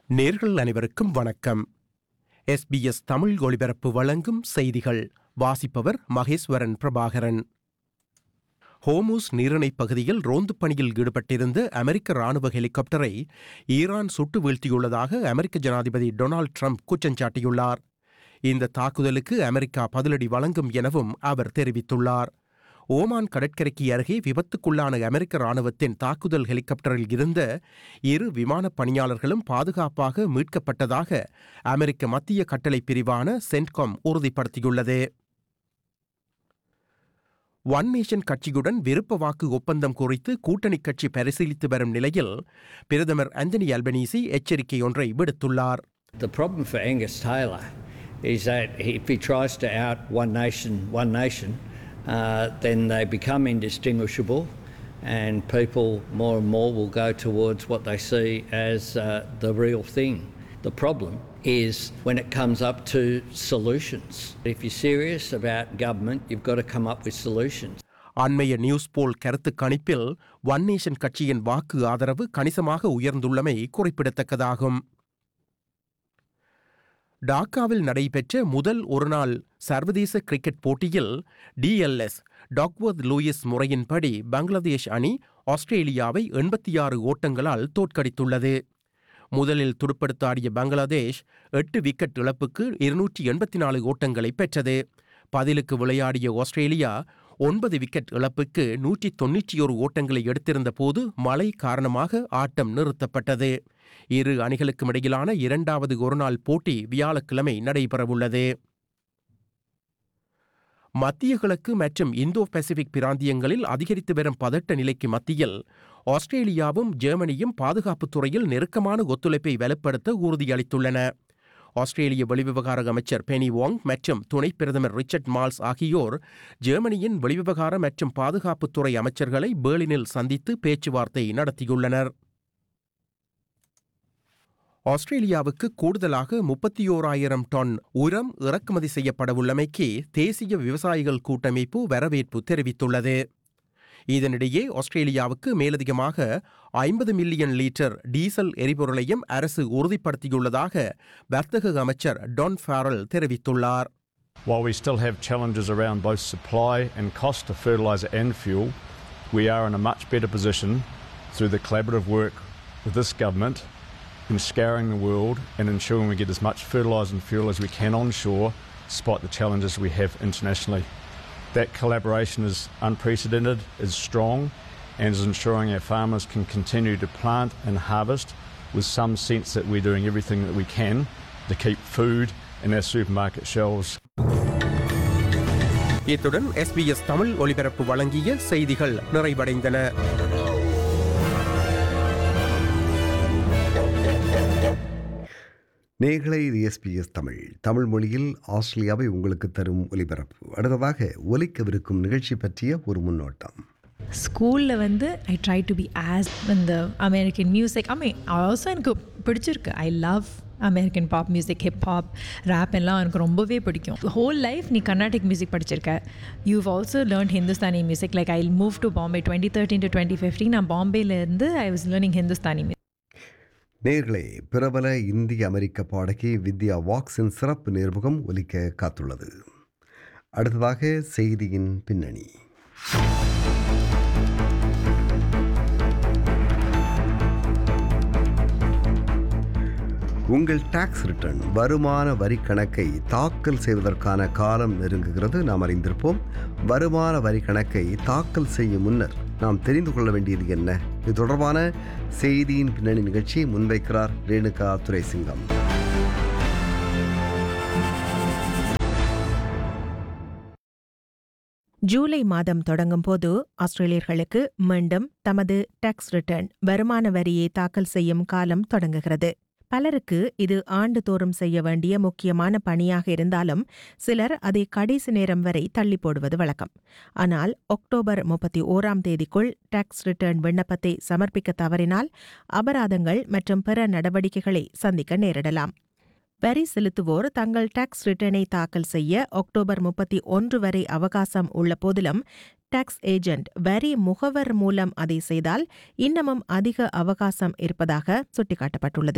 நேர்கள் அனைவருக்கும் வணக்கம் எஸ்பிஎஸ் தமிழ் ஒளிபரப்பு வழங்கும் செய்திகள் வாசிப்பவர் மகேஸ்வரன் பிரபாகரன் ஹோமூஸ் நீரிணைப் பகுதியில் ரோந்துப் பணியில் ஈடுபட்டிருந்த அமெரிக்க ராணுவ ஹெலிகாப்டரை ஈரான் சுட்டு வீழ்த்தியுள்ளதாக அமெரிக்க ஜனாதிபதி டொனால்ட் ட்ரம்ப் குற்றஞ்சாட்டியுள்ளார் இந்த தாக்குதலுக்கு அமெரிக்கா பதிலடி வழங்கும் எனவும் அவர் தெரிவித்துள்ளார் ஓமான் கடற்கரைக்கு அருகே விபத்துக்குள்ளான அமெரிக்க ராணுவத்தின் தாக்குதல் ஹெலிகாப்டரில் இருந்த இரு விமானப் பணியாளர்களும் பாதுகாப்பாக மீட்கப்பட்டதாக அமெரிக்க மத்திய கட்டளை பிரிவான சென்ட்காம் உறுதிப்படுத்தியுள்ளது ஒன் நேஷன் கட்சியுடன் விருப்ப வாக்கு ஒப்பந்தம் குறித்து கூட்டணி கட்சி பரிசீலித்து வரும் நிலையில் பிரதமர் அந்தனி அல்பனீசி எச்சரிக்கை ஒன்றை விடுத்துள்ளார் The problem for Angus Taylor is that if he tries to out one nation, one nation, uh, then they become indistinguishable, and people more and more will go towards what they see as uh, the real thing. The problem is when it comes up to solutions. If you're serious about government, you've got to come up with solutions. அண்மைய news poll கருத்து கணிப்பில் one nation கட்சியின் வாக்கு ஆதரவு கணிசமாக உயர்ந்துள்ளமை குறிப்பிடத்தக்கதாகும் டாக்காவில் நடைபெற்ற முதல் ஒருநாள் சர்வதேச கிரிக்கெட் போட்டியில் டிஎல்எஸ் டாக்வர்த் லூயிஸ் முறையின்படி பங்களாதேஷ் அணி ஆஸ்திரேலியாவை எண்பத்தி ஆறு ஓட்டங்களால் தோற்கடித்துள்ளது முதலில் துடுப்படுத்தாடிய பங்களாதேஷ் எட்டு விக்கெட் இழப்புக்கு இருநூற்றி எண்பத்தி நாலு ஓட்டங்களை பெற்றது பதிலுக்கு விளையாடிய ஆஸ்திரேலியா ஒன்பது விக்கெட் இழப்புக்கு நூற்றி தொன்னூற்றி ஒரு ஓட்டங்களை எடுத்திருந்த போது மழை காரணமாக ஆட்டம் நிறுத்தப்பட்டது இரு அணிகளுக்கும் இடையிலான இரண்டாவது ஒருநாள் போட்டி வியாழக்கிழமை நடைபெறவுள்ளது மத்திய கிழக்கு மற்றும் இந்தோ பசிபிக் பிராந்தியங்களில் அதிகரித்து வரும் பதட்ட நிலைக்கு மத்தியில் ஆஸ்திரேலியாவும் ஜெர்மனியும் பாதுகாப்புத் துறையில் நெருக்கமான ஒத்துழைப்பை வலுப்படுத்த உறுதியளித்துள்ளன ஆஸ்திரேலிய வெளிவிவகார அமைச்சர் பெனி வாங் மற்றும் துணை பிரதமர் ரிச்சர்ட் மால்ஸ் ஆகியோர் ஜெர்மனியின் வெளிவிவகார மற்றும் பாதுகாப்புத்துறை அமைச்சர்களை பேர்லினில் சந்தித்து பேச்சுவார்த்தை நடத்தியுள்ளனர் ஆஸ்திரேலியாவுக்கு கூடுதலாக முப்பத்தி ஓராயிரம் டன் உரம் இறக்குமதி செய்யப்படவுள்ளமைக்கு தேசிய விவசாயிகள் கூட்டமைப்பு வரவேற்பு தெரிவித்துள்ளது இதனிடையே ஆஸ்திரேலியாவுக்கு மேலதிகமாக ஐம்பது மில்லியன் லிட்டர் டீசல் எரிபொருளையும் அரசு உறுதிப்படுத்தியுள்ளதாக வர்த்தக அமைச்சர் டான் ஃபாரல் தெரிவித்துள்ளார் While we still have challenges around both supply and cost of fertiliser and fuel, we are in a much better position through the collaborative work with this government in scouring the world and ensuring we get as much fertiliser and fuel as we can onshore despite the challenges we have internationally. That collaboration is unprecedented, is strong, and is ensuring our farmers can continue to plant and harvest with some sense that we're doing everything that we can to keep food in our supermarket shelves. இத்துடன் SBS Tamil ஒலிபரப்பு வழங்கிய செய்திகள் நிறைவடைந்தன நேர்களை இது SBS Tamil Tamil மொழியில் ஆஸ்திரேலியாவை உங்களுக்கு தரும் ஒலிபரப்பு அடுத்ததாக ஒலிக்கவிருக்கும் நிகழ்ச்சி பற்றிய ஒரு முன்னோட்டம் ஸ்கூலில் வந்து I try to be as இந்த American music I mean also எனக்கு பிடிச்சிருக்கு I love American pop music hip hop rap எல்லாம் எனக்கு ரொம்பவே பிடிக்கும் ஹோல் லைஃப் நீ கர்நாடிக் மியூசிக் படிச்சிருக்க you've also learn Hindustani music like I move to Bombay twenty thirteen to twenty fifteen நான் பாம்பேலேருந்து I was learning Hindustani music நேர்களே பிரபல இந்திய அமெரிக்க பாடகி வித்யா வாக்ஸின் சிறப்பு நேர்முகம் ஒலிக்க காத்துள்ளது அடுத்ததாக செய்தியின் பின்னணி உங்கள் டாக்ஸ் ரிட்டர்ன் வருமான வரி கணக்கை தாக்கல் செய்வதற்கான காலம் நெருங்குகிறது நாம் அறிந்திருப்போம் வருமான வரி கணக்கை தாக்கல் செய்யும் முன்னர் நாம் தெரிந்து கொள்ள வேண்டியது என்ன இது தொடர்பான செய்தியின் பின்னணி நிகழ்ச்சியை முன்வைக்கிறார் ரேணுகா துரைசிங்கம் ஜூலை மாதம் தொடங்கும் போது ஆஸ்திரேலியர்களுக்கு மீண்டும் தமது டாக்ஸ் ரிட்டர்ன் வருமான வரியை தாக்கல் செய்யும் காலம் தொடங்குகிறது பலருக்கு இது ஆண்டுதோறும் செய்ய வேண்டிய முக்கியமான பணியாக இருந்தாலும் சிலர் அதை கடைசி நேரம் வரை தள்ளி போடுவது வழக்கம் ஆனால் அக்டோபர் முப்பத்தி ஓராம் தேதிக்குள் டாக்ஸ் ரிட்டர்ன் விண்ணப்பத்தை சமர்ப்பிக்க தவறினால் அபராதங்கள் மற்றும் பிற நடவடிக்கைகளை சந்திக்க நேரிடலாம் வரி செலுத்துவோர் தங்கள் டாக்ஸ் ரிட்டர்னை தாக்கல் செய்ய அக்டோபர் முப்பத்தி ஒன்று வரை அவகாசம் உள்ள போதிலும் டாக்ஸ் ஏஜென்ட் வரி முகவர் மூலம் அதை செய்தால் இன்னமும் அதிக அவகாசம் இருப்பதாக சுட்டிக்காட்டப்பட்டுள்ளது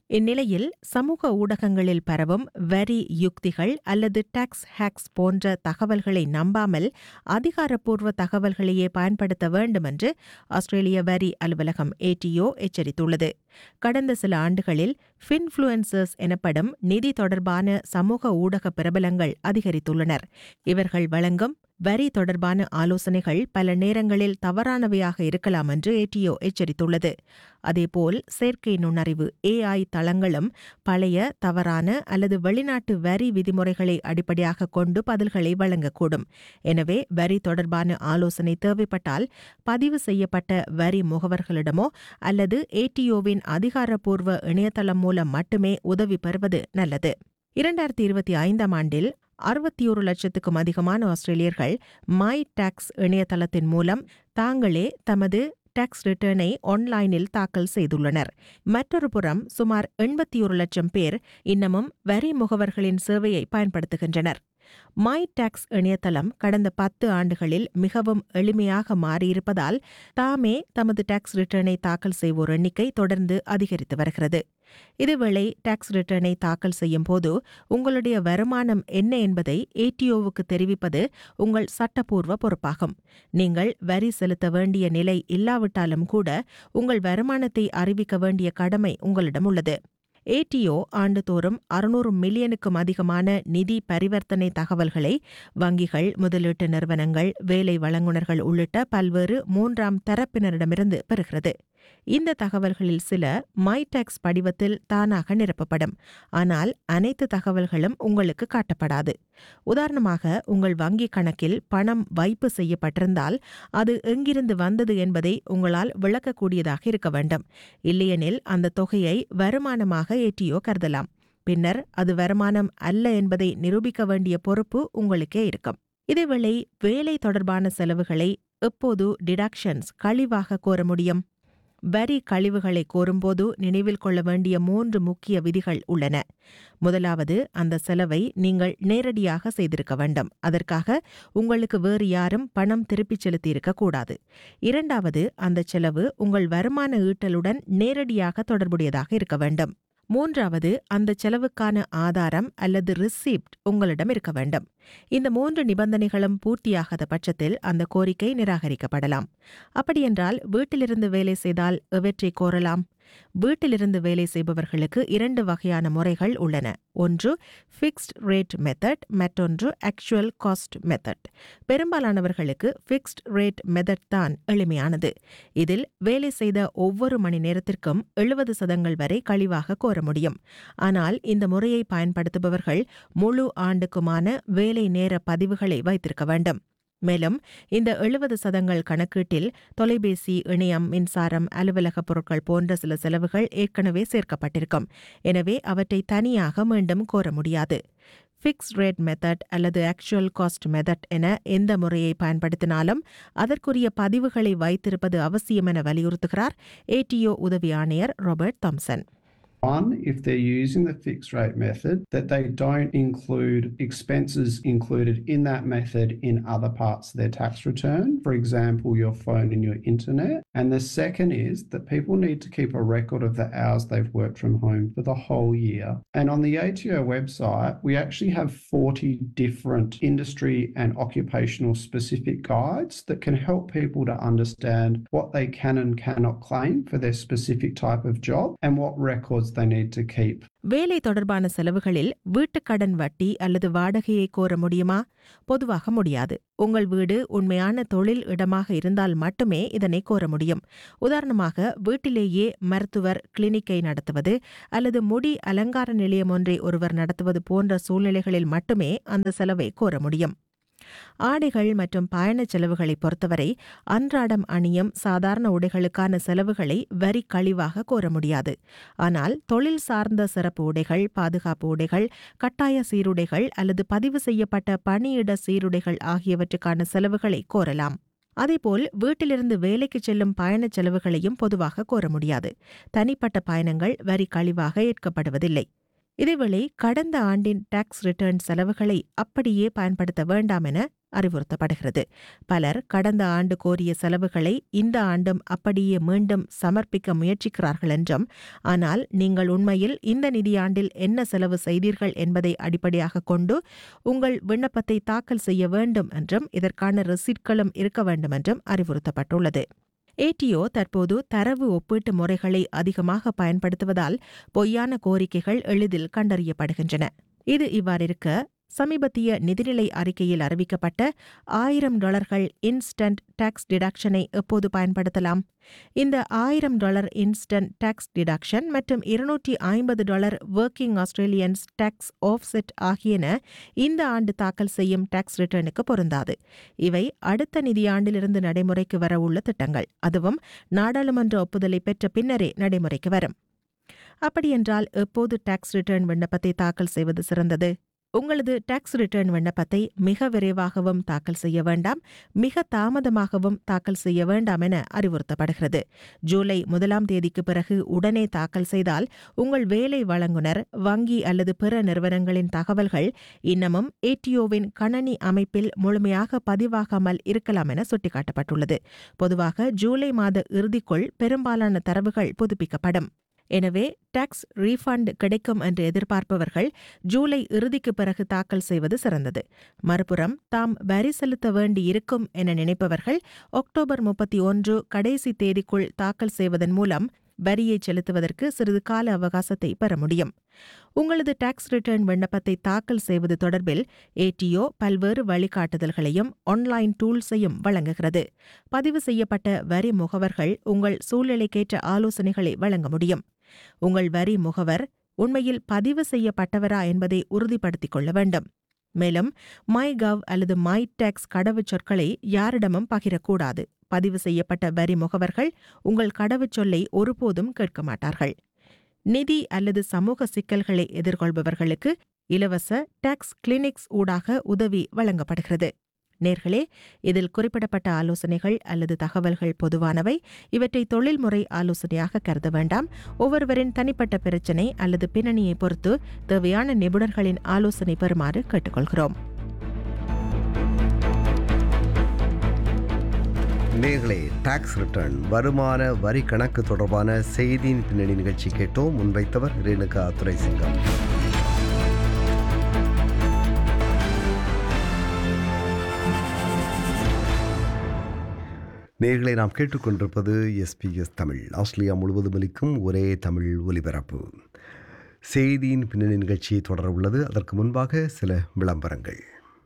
இந்நிலையில் சமூக ஊடகங்களில் பரவும் வரி யுக்திகள் அல்லது டாக்ஸ் ஹேக்ஸ் போன்ற தகவல்களை நம்பாமல் அதிகாரப்பூர்வ தகவல்களையே பயன்படுத்த வேண்டும் என்று ஆஸ்திரேலிய வரி அலுவலகம் ஏடிஓ எச்சரித்துள்ளது கடந்த சில ஆண்டுகளில் ஃபின்ஃப்ளூயன்சர்ஸ் எனப்படும் நிதி தொடர்பான சமூக ஊடக பிரபலங்கள் அதிகரித்துள்ளனர் இவர்கள் வழங்கும் வரி தொடர்பான ஆலோசனைகள் பல நேரங்களில் தவறானவையாக இருக்கலாம் என்று ஏடிஓ எச்சரித்துள்ளது அதேபோல் செயற்கை நுண்ணறிவு ஏஐ தளங்களும் பழைய தவறான அல்லது வெளிநாட்டு வரி விதிமுறைகளை அடிப்படையாக கொண்டு பதில்களை வழங்கக்கூடும் எனவே வரி தொடர்பான ஆலோசனை தேவைப்பட்டால் பதிவு செய்யப்பட்ட வரி முகவர்களிடமோ அல்லது ஏடிஓவின் அதிகாரப்பூர்வ இணையதளம் மூலம் மட்டுமே உதவி பெறுவது நல்லது இரண்டாயிரத்தி இருபத்தி ஐந்தாம் ஆண்டில் அறுபத்தி ஒரு லட்சத்துக்கும் அதிகமான ஆஸ்திரேலியர்கள் மை டாக்ஸ் இணையதளத்தின் மூலம் தாங்களே தமது டாக்ஸ் ரிட்டர்னை ஆன்லைனில் தாக்கல் செய்துள்ளனர் மற்றொரு புறம் சுமார் எண்பத்தி ஒரு லட்சம் பேர் இன்னமும் வரி முகவர்களின் சேவையை பயன்படுத்துகின்றனர் மை டாக்ஸ் இணையதளம் கடந்த பத்து ஆண்டுகளில் மிகவும் எளிமையாக மாறியிருப்பதால் தாமே தமது டாக்ஸ் ரிட்டர்னை தாக்கல் செய்வோர் எண்ணிக்கை தொடர்ந்து அதிகரித்து வருகிறது இதேவேளை டாக்ஸ் ரிட்டர்னை தாக்கல் செய்யும் போது உங்களுடைய வருமானம் என்ன என்பதை ஏடிஓவுக்கு தெரிவிப்பது உங்கள் சட்டப்பூர்வ பொறுப்பாகும் நீங்கள் வரி செலுத்த வேண்டிய நிலை இல்லாவிட்டாலும் கூட உங்கள் வருமானத்தை அறிவிக்க வேண்டிய கடமை உங்களிடம் உள்ளது ஏடிஓ ஆண்டுதோறும் அறுநூறு மில்லியனுக்கும் அதிகமான நிதி பரிவர்த்தனை தகவல்களை வங்கிகள் முதலீட்டு நிறுவனங்கள் வேலை வழங்குனர்கள் உள்ளிட்ட பல்வேறு மூன்றாம் தரப்பினரிடமிருந்து பெறுகிறது இந்த தகவல்களில் சில மைடாக்ஸ் படிவத்தில் தானாக நிரப்பப்படும் ஆனால் அனைத்து தகவல்களும் உங்களுக்கு காட்டப்படாது உதாரணமாக உங்கள் வங்கிக் கணக்கில் பணம் வைப்பு செய்யப்பட்டிருந்தால் அது எங்கிருந்து வந்தது என்பதை உங்களால் விளக்கக்கூடியதாக இருக்க வேண்டும் இல்லையெனில் அந்த தொகையை வருமானமாக ஏற்றியோ கருதலாம் பின்னர் அது வருமானம் அல்ல என்பதை நிரூபிக்க வேண்டிய பொறுப்பு உங்களுக்கே இருக்கும் இதேவேளை வேலை தொடர்பான செலவுகளை எப்போது டிடக்ஷன்ஸ் கழிவாக கோர முடியும் வரி கழிவுகளை கோரும்போது நினைவில் கொள்ள வேண்டிய மூன்று முக்கிய விதிகள் உள்ளன முதலாவது அந்த செலவை நீங்கள் நேரடியாக செய்திருக்க வேண்டும் அதற்காக உங்களுக்கு வேறு யாரும் பணம் திருப்பிச் செலுத்தியிருக்க கூடாது இரண்டாவது அந்த செலவு உங்கள் வருமான ஈட்டலுடன் நேரடியாக தொடர்புடையதாக இருக்க வேண்டும் மூன்றாவது அந்த செலவுக்கான ஆதாரம் அல்லது ரிசிப்ட் உங்களிடம் இருக்க வேண்டும் இந்த மூன்று நிபந்தனைகளும் பூர்த்தியாகாத பட்சத்தில் அந்த கோரிக்கை நிராகரிக்கப்படலாம் அப்படியென்றால் வீட்டிலிருந்து வேலை செய்தால் எவற்றை கோரலாம் வீட்டிலிருந்து வேலை செய்பவர்களுக்கு இரண்டு வகையான முறைகள் உள்ளன ஒன்று ஃபிக்ஸ்ட் ரேட் மெத்தட் மற்றொன்று ஆக்சுவல் காஸ்ட் மெத்தட் பெரும்பாலானவர்களுக்கு ஃபிக்ஸ்ட் ரேட் மெத்தட் தான் எளிமையானது இதில் வேலை செய்த ஒவ்வொரு மணி நேரத்திற்கும் எழுபது சதங்கள் வரை கழிவாக கோர முடியும் ஆனால் இந்த முறையை பயன்படுத்துபவர்கள் முழு ஆண்டுக்குமான வேலை நேர பதிவுகளை வைத்திருக்க வேண்டும் மேலும் இந்த எழுபது சதங்கள் கணக்கீட்டில் தொலைபேசி இணையம் மின்சாரம் அலுவலக பொருட்கள் போன்ற சில செலவுகள் ஏற்கனவே சேர்க்கப்பட்டிருக்கும் எனவே அவற்றை தனியாக மீண்டும் கோர முடியாது ஃபிக்ஸ்ட் ரேட் மெத்தட் அல்லது ஆக்சுவல் காஸ்ட் மெத்தட் என எந்த முறையை பயன்படுத்தினாலும் அதற்குரிய பதிவுகளை வைத்திருப்பது அவசியம் என வலியுறுத்துகிறார் ஏடிஓ உதவி ஆணையர் Robert Thomson One, if they're using the fixed rate method, that they don't include expenses included in that method in other parts of their tax return, for example, your phone and your internet. And the second is that people need to keep a record of the hours they've worked from home for the whole year. And on the ATO website, we actually have 40 different industry and occupational specific guides that can help people to understand what they can and cannot claim for their specific type of job and what records they need to keep. வேலை தொடர்பான செலவுகளில் வீட்டுக்கடன் வட்டி அல்லது வாடகையை கோர முடியுமா பொதுவாக முடியாது உங்கள் வீடு உண்மையான தொழில் இடமாக இருந்தால் மட்டுமே இதனை கோர முடியும் உதாரணமாக வீட்டிலேயே மருத்துவர் கிளினிக்கை நடத்துவது அல்லது முடி அலங்கார நிலையம் ஒன்றை ஒருவர் நடத்துவது போன்ற சூழ்நிலைகளில் மட்டுமே அந்த செலவை கோர முடியும் ஆடைகள் மற்றும் பயணச் செலவுகளை பொறுத்தவரை அன்றாடம் அணியும் சாதாரண உடைகளுக்கான செலவுகளை வரி கழிவாக கோர முடியாது ஆனால் தொழில் சார்ந்த சிறப்பு உடைகள் பாதுகாப்பு உடைகள் கட்டாய சீருடைகள் அல்லது பதிவு செய்யப்பட்ட பணியிட சீருடைகள் ஆகியவற்றுக்கான செலவுகளை கோரலாம் அதேபோல் வீட்டிலிருந்து வேலைக்கு செல்லும் பயணச் செலவுகளையும் பொதுவாக கோர முடியாது தனிப்பட்ட பயணங்கள் வரி கழிவாக ஏற்கப்படுவதில்லை இதேவேளை கடந்த ஆண்டின் டாக்ஸ் ரிட்டர்ன் செலவுகளை அப்படியே பயன்படுத்த வேண்டாம் என அறிவுறுத்தப்படுகிறது பலர் கடந்த ஆண்டு கோரிய செலவுகளை இந்த ஆண்டும் அப்படியே மீண்டும் சமர்ப்பிக்க முயற்சிக்கிறார்கள் என்றும் ஆனால் நீங்கள் உண்மையில் இந்த நிதியாண்டில் என்ன செலவு செய்தீர்கள் என்பதை அடிப்படையாக கொண்டு உங்கள் விண்ணப்பத்தை தாக்கல் செய்ய வேண்டும் என்றும் இதற்கான ரெசிட்களும் இருக்க வேண்டும் என்றும் அறிவுறுத்தப்பட்டுள்ளது ஏடிஓ தற்போது தரவு ஒப்பீட்டு முறைகளை அதிகமாக பயன்படுத்துவதால் பொய்யான கோரிக்கைகள் எளிதில் கண்டறியப்படுகின்றன இது இவ்வாறிருக்க சமீபத்திய நிதிநிலை அறிக்கையில் அறிவிக்கப்பட்ட ஆயிரம் டாலர்கள் இன்ஸ்டன்ட் டாக்ஸ் டிடக்ஷனை எப்போது பயன்படுத்தலாம் இந்த ஆயிரம் டாலர் இன்ஸ்டன்ட் டாக்ஸ் டிடக்ஷன் மற்றும் இருநூற்றி ஐம்பது dollar working Australians tax offset ஆகியன இந்த ஆண்டு தாக்கல் செய்யும் டாக்ஸ் ரிட்டர்னுக்கு பொருந்தாது இவை அடுத்த நிதியாண்டிலிருந்து நடைமுறைக்கு வரவுள்ள திட்டங்கள் அதுவும் நாடாளுமன்ற ஒப்புதலை பெற்ற பின்னரே நடைமுறைக்கு வரும் அப்படியென்றால் எப்போது டாக்ஸ் ரிட்டர்ன் விண்ணப்பத்தை தாக்கல் செய்வது சிறந்தது உங்களது டாக்ஸ் ரிட்டர்ன் விண்ணப்பத்தை மிக விரைவாகவும் தாக்கல் செய்ய வேண்டாம் மிக தாமதமாகவும் தாக்கல் செய்ய வேண்டாம் என அறிவுறுத்தப்படுகிறது ஜூலை முதலாம் தேதிக்கு பிறகு உடனே தாக்கல் செய்தால் உங்கள் வேலை வழங்குனர் வங்கி அல்லது பிற நிறுவனங்களின் தகவல்கள் இன்னமும் ஏடிஓவின் கணனி அமைப்பில் முழுமையாக பதிவாகாமல் இருக்கலாம் என சுட்டிக்காட்டப்பட்டுள்ளது பொதுவாக ஜூலை மாத இறுதிக்குள் பெரும்பாலான தரவுகள் புதுப்பிக்கப்படும் எனவே டாக்ஸ் ரீஃபண்ட் கிடைக்கும் என்று எதிர்பார்ப்பவர்கள் ஜூலை இறுதிக்கு பிறகு தாக்கல் செய்வது சிறந்தது மறுபுறம் தாம் வரி செலுத்த வேண்டி இருக்கும் என நினைப்பவர்கள் அக்டோபர் முப்பத்தி ஒன்று கடைசி தேதிக்குள் தாக்கல் செய்வதன் மூலம் வரியை செலுத்துவதற்கு சிறிது கால அவகாசத்தை பெற முடியும் உங்களது டாக்ஸ் ரிட்டர்ன் விண்ணப்பத்தை தாக்கல் செய்வது தொடர்பில் ஏடிஓ பல்வேறு வழிகாட்டுதல்களையும் ஆன்லைன் டூல்ஸையும் வழங்குகிறது பதிவு செய்யப்பட்ட வரி முகவர்கள் உங்கள் சூழ்நிலைக்கேற்ற ஆலோசனைகளை வழங்க முடியும் உங்கள் வரி முகவர் உண்மையில் பதிவு செய்யப்பட்டவரா என்பதை உறுதிப்படுத்திக் கொள்ள வேண்டும் மேலும் மை கவ் அல்லது மை டேக்ஸ் கடவுச்சொற்களை யாரிடமும் பகிரக்கூடாது பதிவு செய்யப்பட்ட வரி முகவர்கள் உங்கள் கடவுச்சொல்லை ஒருபோதும் கேட்க மாட்டார்கள் நிதி அல்லது சமூக சிக்கல்களை எதிர்கொள்பவர்களுக்கு இலவச டாக்ஸ் கிளினிக்ஸ் ஊடாக உதவி வழங்கப்படுகிறது நேர்களே இதில் குறிப்பிடப்பட்ட ஆலோசனைகள் அல்லது தகவல்கள் பொதுவானவை இவற்றை தொழில்முறை ஆலோசனையாக கருத வேண்டாம் ஒவ்வொருவரின் தனிப்பட்ட பிரச்சினை அல்லது பின்னணியை பொறுத்து தேவையான நிபுணர்களின் ஆலோசனை பெறுமாறு கேட்டுக்கொள்கிறோம் நேர்களே டாக்ஸ் ரிட்டர்ன் வருமான வரி கணக்கு தொடர்பான செய்தியின் பின்னணி நிகழ்ச்சி கேட்டோம் முன்வைத்தவர் ரேணுகா துரைசிங்கம் நேர்களை நாம் கேட்டுக்கொண்டிருப்பது எஸ்பிஎஸ் தமிழ் ஆஸ்திரேலியா முழுவதும் அளிக்கும் ஒரே தமிழ் ஒலிபரப்பு செய்தியின் பின்னணி நிகழ்ச்சி தொடர உள்ளது அதற்கு முன்பாக சில விளம்பரங்கள்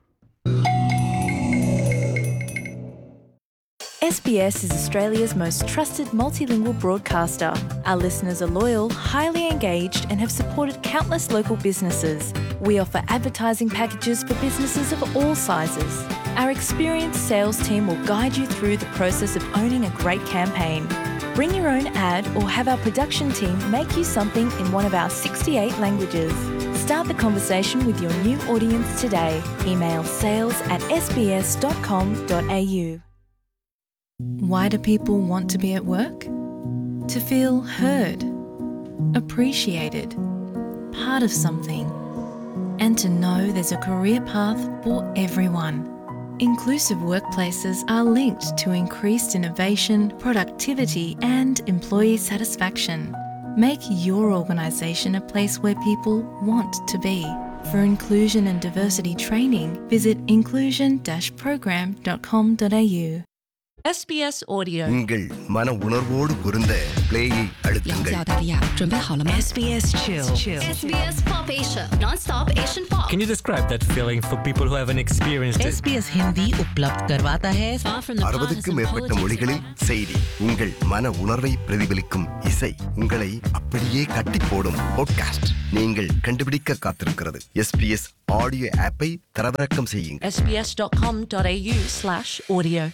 SBS is Australia's most trusted multilingual broadcaster. Our listeners are loyal, highly engaged, and have supported countless local businesses. We offer advertising packages for businesses of all sizes. Our experienced sales team will guide you through the process of owning a great campaign. Bring your own ad or have our production team make you something in one of our 68 languages. Start the conversation with your new audience today. Email sales at sbs.com.au. Why do people want to be at work? To feel heard, appreciated, part of something, and to know there's a career path for everyone. Inclusive workplaces are linked to increased innovation, productivity, and employee satisfaction. Make your organisation a place where people want to be. For inclusion and diversity training, visit inclusion program.com.au. SBS Audio。 உங்கள் மன உணர்வோடு பொருந்த பிளேயை 要 அழுத்துங்கள் 叫大家准备好了吗 SBS Chill. SBS Pop Asia, non-stop Asian pop. Can you describe that feeling for people who haven't experienced it? SBS Hindi उपलब्ध करवाता है Far from the அறுபதுக்கும் மேற்பட்ட மொழிகளில் செய்தி உங்கள் மன உணர்வை பிரதிபலிக்கும் இசை உங்களை அப்படியே கட்டி போடும் பாட்காஸ்ட் நீங்கள் கண்டுபிடிக்க காத்திருக்கிறது எஸ்பிஎஸ் ஆடியோ ஆப்பை தரவிறக்கம் செய்யுங்கள் sbs.com.au slash audio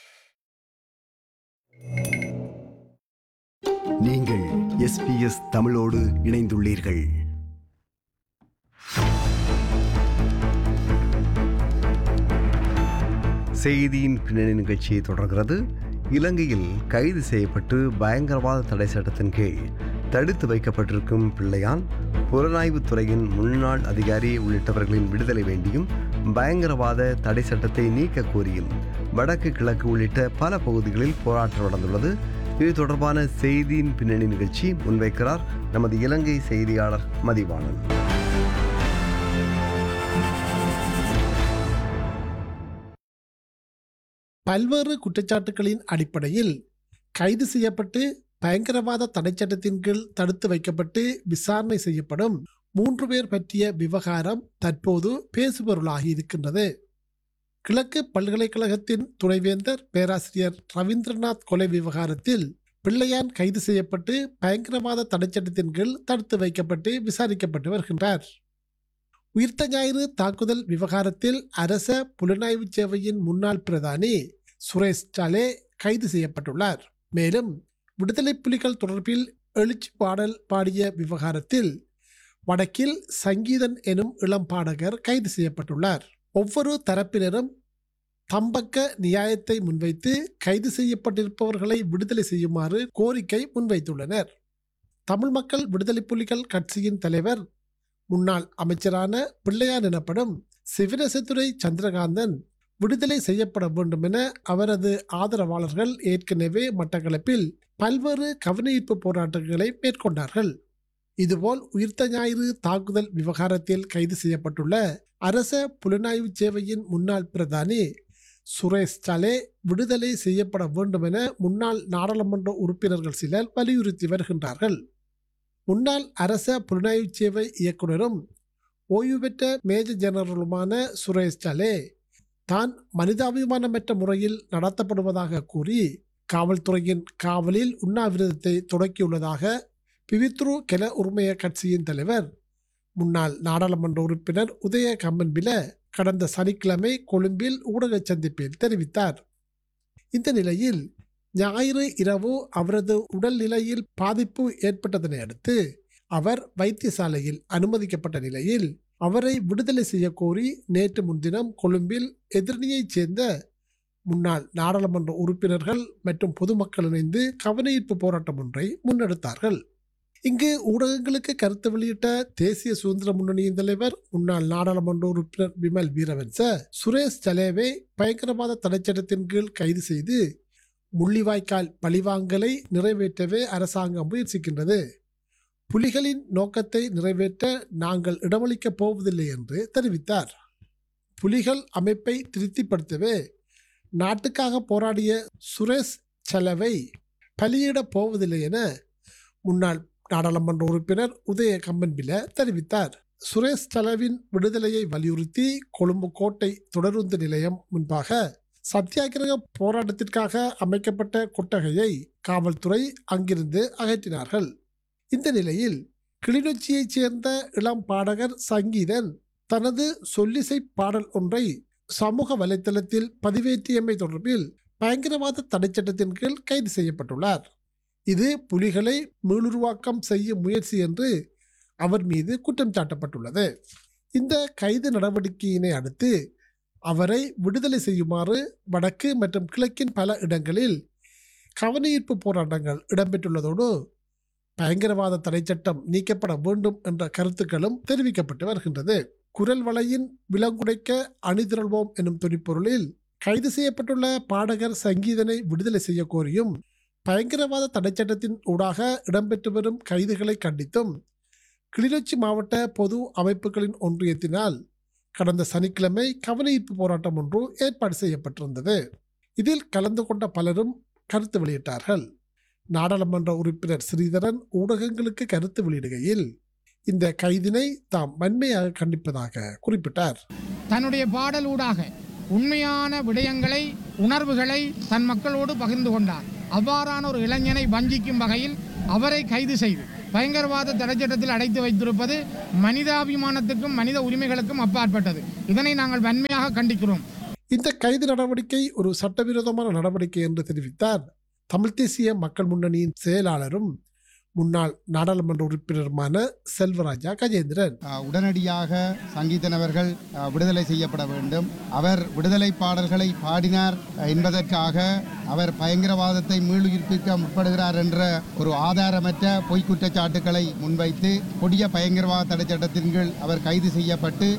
நீங்கள் எஸ்பிஎஸ் தமிழோடு இணைந்துள்ளீர்கள் செய்தியின் பின்னணி நிகழ்ச்சி தொடர்கிறது இலங்கையில் கைது செய்யப்பட்டு பயங்கரவாத தடை சட்டத்தின் கீழ் தடுத்து வைக்கப்பட்டிருக்கும் பிள்ளையான் புலனாய்வுத் துறையின் முன்னாள் அதிகாரி உள்ளிட்டவர்களின் விடுதலை வேண்டியும் பயங்கரவாத தடை சட்டத்தை நீக்க கோரியும் வடக்கு கிழக்கு உள்ளிட்ட பல பகுதிகளில் போராட்டம் நடந்துள்ளது இது தொடர்பான செய்தியின் பின்னணி நிகழ்ச்சி முன்வைக்கிறார் நமது இலங்கை செய்தியாளர் மதிவாணன் பல்வேறு குற்றச்சாட்டுகளின் அடிப்படையில் கைது செய்யப்பட்டு பயங்கரவாத தடைச்சட்டத்தின் கீழ் தடுத்து வைக்கப்பட்டு விசாரணை செய்யப்படும் மூன்று பேர் பற்றிய விவகாரம் தற்போது பேசுபொருளாகி இருக்கின்றது கிழக்கு பல்கலைக்கழகத்தின் துணைவேந்தர் பேராசிரியர் ரவீந்திரநாத் கொலை விவகாரத்தில் பிள்ளையான் கைது செய்யப்பட்டு பயங்கரவாத தடைச்சட்டத்தின் கீழ் தடுத்து வைக்கப்பட்டு விசாரிக்கப்பட்டு வருகின்றார் உயிர்த்த ஞாயிறு தாக்குதல் விவகாரத்தில் அரச புலனாய்வு சேவையின் முன்னாள் பிரதானி சுரேஷ் சாலே கைது செய்யப்பட்டுள்ளார் மேலும் விடுதலை புலிகள் தொடர்பில் எழுச்சி பாடல் பாடிய விவகாரத்தில் வடக்கில் சங்கீதன் எனும் இளம் பாடகர் கைது செய்யப்பட்டுள்ளார் ஒவ்வொரு தரப்பினரும் தம்பக்க நியாயத்தை முன்வைத்து கைது செய்யப்பட்டிருப்பவர்களை விடுதலை செய்யுமாறு கோரிக்கை முன்வைத்துள்ளனர் தமிழ் மக்கள் விடுதலை புலிகள் கட்சியின் தலைவர் முன்னாள் அமைச்சரான பிள்ளையான் எனப்படும் சிவனசத்துறை சந்திரகாந்தன் விடுதலை செய்யப்பட வேண்டும் என அவரது ஆதரவாளர்கள் ஏற்கனவே மட்டக்களப்பில் பல்வேறு கவனஈர்ப்பு போராட்டங்களை மேற்கொண்டார்கள் இதுபோல் உயிர்த்த ஞாயிறு தாக்குதல் விவகாரத்தில் கைது செய்யப்பட்டுள்ள அரச புலனாய்வு சேவையின் முன்னாள் பிரதானி சுரேஷ் சாலே விடுதலை செய்யப்பட வேண்டும் என முன்னாள் நாடாளுமன்ற உறுப்பினர்கள் சிலர் வலியுறுத்தி வருகின்றார்கள் முன்னாள் அரச புலனாய்வு சேவை இயக்குனரும் ஓய்வு பெற்ற மேஜர் ஜெனரலுமான சுரேஷ் சாலே தான் மனிதாபிமானமற்ற முறையில் நடத்தப்படுவதாக கூறி காவல்துறையின் காவலில் உண்ணாவிரதத்தை தொடக்கியுள்ளதாக பிவித்ரு கெல உரிமைய கட்சியின் தலைவர் முன்னாள் நாடாளுமன்ற உறுப்பினர் உதய கம்மன்பில கடந்த சனிக்கிழமை கொழும்பில் ஊடக சந்திப்பில் தெரிவித்தார் இந்த நிலையில் ஞாயிறு இரவு அவரது உடல்நிலையில் பாதிப்பு ஏற்பட்டதனை அடுத்து அவர் வைத்தியசாலையில் அனுமதிக்கப்பட்ட நிலையில் அவரை விடுதலை செய்ய கோரி நேற்று முன்தினம் கொழும்பில் எதிரணியைச் சேர்ந்த முன்னாள் நாடாளுமன்ற உறுப்பினர்கள் மற்றும் பொதுமக்கள் இணைந்து கவனஈர்ப்பு போராட்டம் ஒன்றை முன்னெடுத்தார்கள் இங்கு ஊடகங்களுக்கு கருத்து வெளியிட்ட தேசிய சுதந்திர முன்னணியின் தலைவர் முன்னாள் நாடாளுமன்ற உறுப்பினர் விமல் வீரவன்ச சுரேஷ் சலேவை பயங்கரவாத தடைச்சட்டத்தின் கீழ் கைது செய்து முள்ளிவாய்க்கால் பழிவாங்கலை நிறைவேற்றவே அரசாங்கம் முயற்சிக்கின்றது புலிகளின் நோக்கத்தை நிறைவேற்ற நாங்கள் இடமளிக்கப் போவதில்லை என்று தெரிவித்தார் புலிகள் அமைப்பை திருப்திப்படுத்தவே நாட்டுக்காக போராடிய சுரேஷ் செலவை பலியிடப் போவதில்லை என முன்னாள் நாடாளுமன்ற உறுப்பினர் உதய கம்பன்பில தெரிவித்தார் சுரேஷ் செலவின் விடுதலையை வலியுறுத்தி கொழும்பு கோட்டை தொடருந்து நிலையம் முன்பாக சத்தியாகிரக போராட்டத்திற்காக அமைக்கப்பட்ட கொட்டகையை காவல்துறை அங்கிருந்து அகற்றினார்கள் இந்த நிலையில் கிளிநொச்சியைச் சேர்ந்த இளம் பாடகர் சங்கீதன் தனது சொல்லிசை பாடல் ஒன்றை சமூக வலைத்தளத்தில் பதிவேற்றியமை தொடர்பில் பயங்கரவாத தடைச்சட்டத்தின் கீழ் கைது செய்யப்பட்டுள்ளார் இது புலிகளை மீளுருவாக்கம் செய்யும் முயற்சி என்று அவர் மீது குற்றம் சாட்டப்பட்டுள்ளது இந்த கைது நடவடிக்கையினை அடுத்து அவரை விடுதலை செய்யுமாறு வடக்கு மற்றும் கிழக்கின் பல இடங்களில் கவனஈர்ப்பு போராட்டங்கள் இடம்பெற்றுள்ளதோடு பயங்கரவாத தடைச்சட்டம் நீக்கப்பட வேண்டும் என்ற கருத்துக்களும் தெரிவிக்கப்பட்டு வருகின்றது குரல் வலையின் விலங்குடைக்க அணிதிரள்வோம் எனும் துணிப்பொருளில் கைது செய்யப்பட்டுள்ள பாடகர் சங்கீதனை விடுதலை செய்ய கோரியும் பயங்கரவாத தடைச்சட்டத்தின் ஊடாக இடம்பெற்று வரும் கைதுகளை கண்டித்தும் கிளிநொச்சி மாவட்ட பொது அமைப்புகளின் ஒன்றியத்தினால் கடந்த சனிக்கிழமை கவனஈர்ப்பு போராட்டம் ஒன்று ஏற்பாடு செய்யப்பட்டிருந்தது இதில் கலந்து கொண்ட பலரும் கருத்து வெளியிட்டார்கள் நாடாளுமன்ற உறுப்பினர் ஸ்ரீதரன் ஊடகங்களுக்கு கருத்து வெளியிடுகையில் இந்த கைதினை தாம் வன்மையாக கண்டிப்பதாக குறிப்பிட்டார் தன்னுடைய பாடல் ஊடாக உண்மையான விடயங்களை உணர்வுகளை தன் மக்களோடு பகிர்ந்து கொண்டார் அவ்வாறான ஒரு இளைஞனை வஞ்சிக்கும் வகையில் அவரை கைது செய்து பயங்கரவாத தடைச்சட்டத்தில் அடைத்து வைத்திருப்பது மனிதாபிமானத்துக்கும் மனித உரிமைகளுக்கும் அப்பாற்பட்டது இதனை நாங்கள் வன்மையாக கண்டிக்கிறோம் இந்த கைது நடவடிக்கை ஒரு சட்டவிரோதமான நடவடிக்கை என்று தெரிவித்தார் தமிழ் தேசிய மக்கள் முன்னணியின் செயலாளரும் முன்னாள் நாடாளுமன்ற உறுப்பினருமான செல்வராஜா கஜேந்திரன் உடனடியாக சங்கீதன் அவர்கள் விடுதலை செய்யப்பட வேண்டும் அவர் விடுதலை பாடல்களை பாடினார் என்பதற்காக அவர் பயங்கரவாதத்தை மீளுயிர்ப்பிக்க முற்படுகிறார் என்ற ஒரு ஆதாரமற்ற பொய் குற்றச்சாட்டுக்களை முன்வைத்து கொடிய பயங்கரவாத தடை சட்டத்தின் கீழ் அவர் கைது செய்யப்பட்டு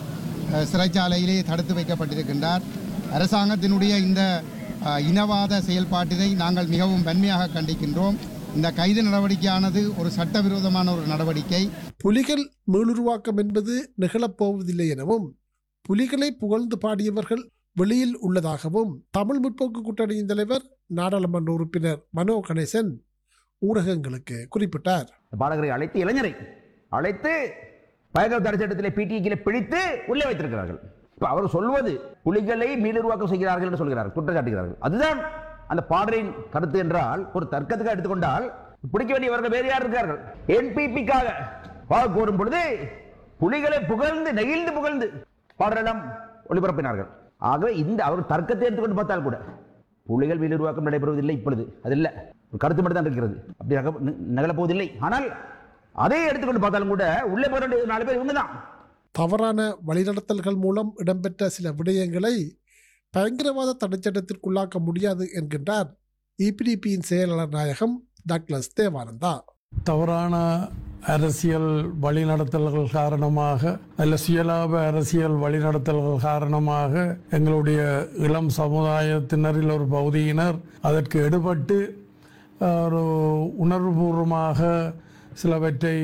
அஹ், சிறைச்சாலையிலே தடுத்து வைக்கப்பட்டிருக்கின்றார் அரசாங்கத்தினுடைய இந்த அஹ், இனவாத செயல்பாட்டினை நாங்கள் மிகவும் வன்மையாக கண்டிக்கின்றோம் இந்த கைது நடவடிக்கையானது ஒரு சட்டவிரோதமான ஒரு நடவடிக்கை புலிகள் மீளுருவாக்கம் என்பது நிகழப்போவதில்லை எனவும் புலிகளை புகழ்ந்து பாடியவர்கள் வெளியில் உள்ளதாகவும் தமிழ் முற்போக்கு கூட்டணியின் தலைவர் நாடாளுமன்ற உறுப்பினர் மனோ கணேசன் ஊடகங்களுக்கு குறிப்பிட்டார் பாடகரை அழைத்து இளைஞரை அழைத்து பயங்கர தடை சட்டத்திலே பிடிக்கிலே பிடித்து உள்ளே வைத்திருக்கிறார்கள் இப்ப அவர் சொல்வது புலிகளை மீளுருவாக்கம் செய்கிறார்கள் என்று சொல்கிறார்கள் குற்றம் சாட்டுகிறார்கள் அதுதான் அந்த பாடலின் கருத்து என்றால் ஒரு தர்க்கத்துக்கு எடுத்துக்கொண்டால் பிடிக்க வேண்டியவர்கள் வேறு யார் இருக்கார்கள் என்பிபிக்காக வாக்கு கோரும் பொழுது புலிகளை புகழ்ந்து நெகிழ்ந்து புகழ்ந்து பாடலாம் ஒளிபரப்பினார்கள் ஆகவே இந்த அவர் தர்க்கத்தை எடுத்துக்கொண்டு பார்த்தால் கூட புலிகள் மீளுருவாக்கம் நடைபெறுவதில்லை இப்பொழுது அது இல்லை ஒரு கருத்து மட்டும் தான் இருக்கிறது அப்படி நக- நி- நிகழப்போவதில்லை ஆனால் அதை எடுத்துக்கொண்டு பார்த்தாலும் கூட உள்ளே போற வேண்டிய நாலு பேர் இவங்க தான் தவறான வழிநடத்தல்கள் மூலம் இடம்பெற்ற சில விடயங்களை பயங்கரவாத தடைச்சட்டத்திற்குள்ளாக்க முடியாது என்கின்றார் இபிடிபியின் செயலாளர் நாயகம் டக்ளஸ் தேவானந்தா தவறான அரசியல் வழிநடத்தல்கள் காரணமாக அல்ல சுயலாப அரசியல் வழிநடத்தல்கள் காரணமாக எங்களுடைய இளம் சமுதாயத்தினரில் ஒரு பகுதியினர் அதற்கு எடுபட்டு அஹ், ஒரு உணர்வுபூர்வமாக சிலவற்றை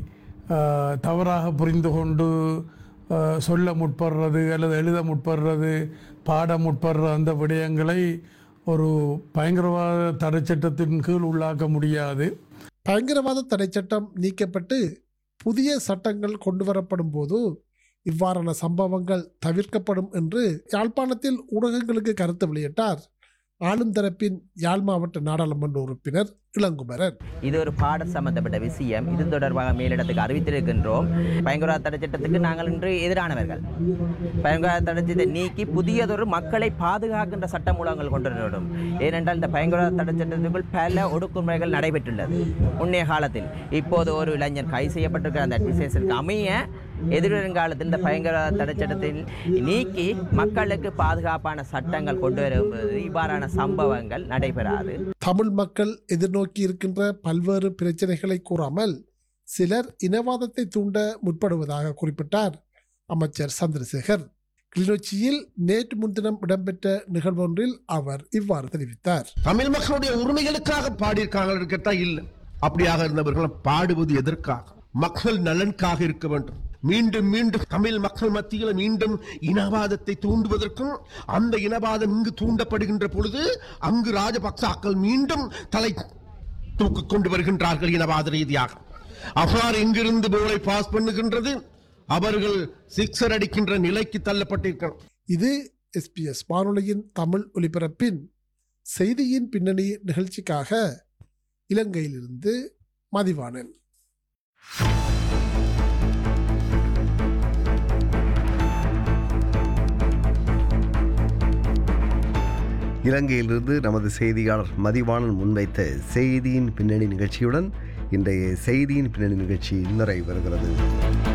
அஹ், தவறாக புரிந்து கொண்டு அஹ், சொல்ல முற்படுறது அல்லது எழுத முற்படுறது பாட முற்படுற அந்த விடயங்களை ஒரு பயங்கரவாத தடைச்சட்டத்தின் கீழ் உள்ளாக்க முடியாது பயங்கரவாத தடைச்சட்டம் நீக்கப்பட்டு புதிய சட்டங்கள் கொண்டு வரப்படும் போது இவ்வாறான சம்பவங்கள் தவிர்க்கப்படும் என்று யாழ்ப்பாணத்தில் ஊடகங்களுக்கு கருத்து வெளியிட்டார் ஆளும் தரப்பின் யாழ் மாவட்ட நாடாளுமன்ற உறுப்பினர் இளங்குமரன் இது ஒரு பாட சம்பந்தப்பட்ட விஷயம் இது தொடர்பாக மேலிடத்துக்கு அறிவித்திருக்கின்றோம் பயங்கரவாத தடை சட்டத்துக்கு நாங்கள் இன்று எதிரானவர்கள் பயங்கரவாத தடை சட்டத்தை நீக்கி புதியதொரு மக்களை பாதுகாக்கின்ற சட்டமூலங்கள் கொண்டு வர வேண்டும் ஏனென்றால் இந்த பயங்கரவாத தடை சட்டத்துக்குள் பல ஒடுக்குமுறைகள் நடைபெற்றுள்ளது முன்னைய காலத்தில் இப்போது ஒரு இளைஞர் கைது செய்யப்பட்டிருக்கிற அந்த அட்மினிஸ்ட்ரேஷனுக்கு அமைய எதிர்வருங்காலத்தில் இந்த பயங்கரவாத தடை சட்டத்தில் நீக்கி மக்களுக்கு பாதுகாப்பான சட்டங்கள் கொண்டு வரும்போது இவ்வாறான சம்பவங்கள் நடைபெறாது தமிழ் மக்கள் எதிர்நோக்கி இருக்கின்ற பல்வேறு பிரச்சனைகளை கூறாமல் சிலர் இனவாதத்தை தூண்ட முற்படுவதாக குறிப்பிட்டார் அமைச்சர் சந்திரசேகர் கிளிநொச்சியில் நேற்று முன்தினம் இடம்பெற்ற நிகழ்வொன்றில் அவர் இவ்வாறு தெரிவித்தார் தமிழ் மக்களுடைய உரிமைகளுக்காக பாடியிருக்காங்க கேட்டா இல்ல அப்படியாக இருந்தவர்கள் பாடுவது எதற்காக மக்கள் நலனுக்காக இருக்க வேண்டும் மீண்டும் மீண்டும் தமிழ் மக்கள் மத்தியில் மீண்டும் இனவாதத்தை தூண்டுவதற்கும் அந்த இனவாதம் இங்கு தூண்டப்படுகின்ற பொழுது அங்கு ராஜபக்சாக்கள் மீண்டும் தலை தூக்கிக் கொண்டு வருகின்றார்கள் இனவாத ரீதியாக அவ்வாறு எங்கிருந்து போலை பாஸ் பண்ணுகின்றது அவர்கள் சிக்ஸர் அடிக்கின்ற நிலைக்கு தள்ளப்பட்டிருக்கிறார் இது எஸ்பிஎஸ் வானொலியின் தமிழ் ஒலிபரப்பின் செய்தியின் பின்னணி நிகழ்ச்சிக்காக இலங்கையிலிருந்து மதிவாணன் இலங்கையிலிருந்து நமது செய்தியாளர் மதிவாணன் முன்வைத்த செய்தியின் பின்னணி நிகழ்ச்சியுடன் இன்றைய செய்தியின் பின்னணி நிகழ்ச்சி நிறைவு பெறுகிறது